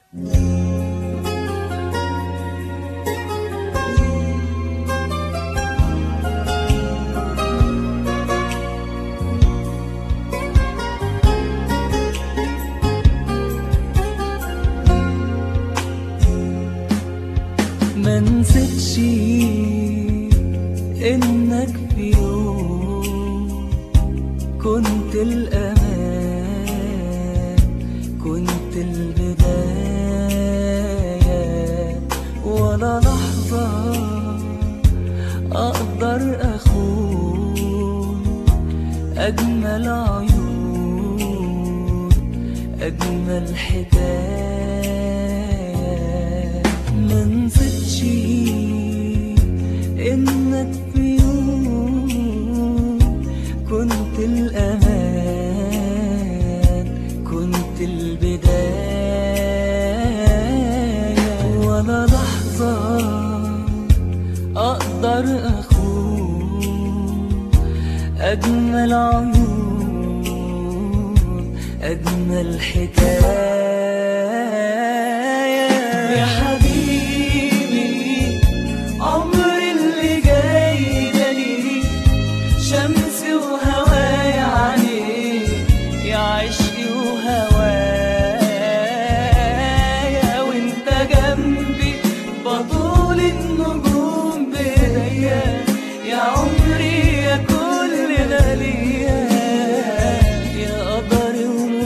ما نسيتش انك في يوم كنت الامان كنت البداية ولا لحظة اقدر اخون اجمل عيون اجمل حكاية ما نسيتش انك في يوم كنت الامان كنت البداية ولا لحظة اقدر اخون اجمل عيون اجمل حكاية يا حبيبي عمري اللي جاي ده ليك شمسي وهوايا عليك يا عشقي وهوايا وانت جنبي بطول النجوم بايديا يا عمري يا كل ده ليا يا قدري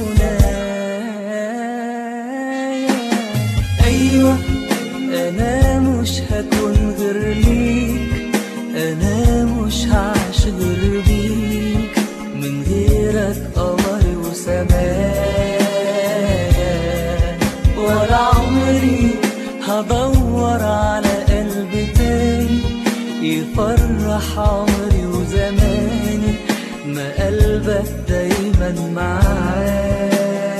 ومنايا ايوه انا مش هكون غير ليك انا مش هعيش غير بيك من غيرك قمري وسمايا ولا عمري هدور على قلب تاني يفرح عمري وزماني ما قلبك دايما معايا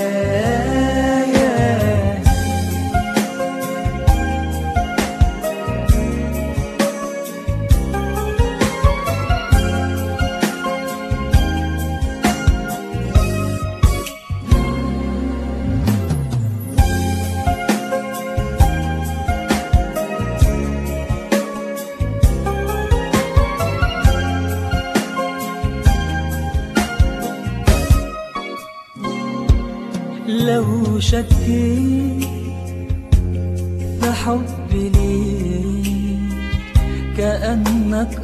لو شكيت في حبي ليك كأنك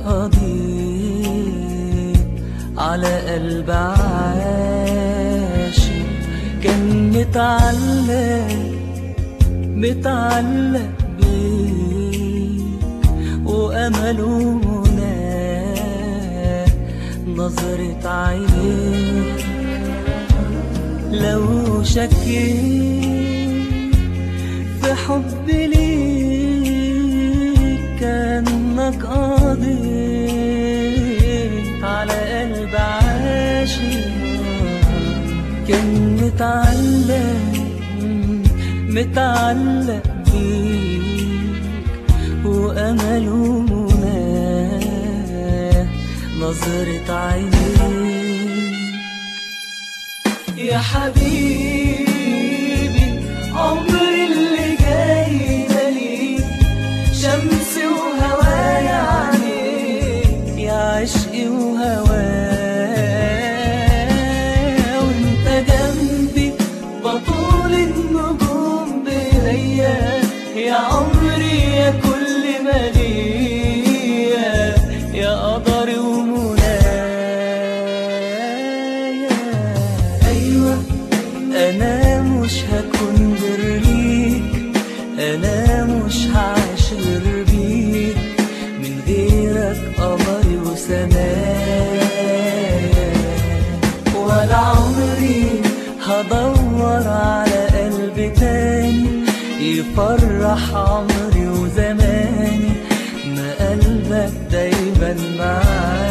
قضيت على قلب عاشق كان متعلق متعلق بيك وأمله مناه نظرة عينيك لو شكيت في حبي ليك كأنك قضيت على قلب عاشق كان متعلق متعلق بيك وأمله مناه نظرة عينيك يا حبيبي عمري اللي جاي ده ليك شمسي وهوايا عليك يا عشقي وهوايا وانت جنبي بطول النجوم بيديا يا عمري يا كل ما ليا يا قدري ومنايا ايوه انا مش هكون غير ليك انا مش هعيش غير بيك من غيرك قمري وسمايا ولا عمري هدور على قلب تاني يفرح عمري وزماني ما قلبك دايما معايا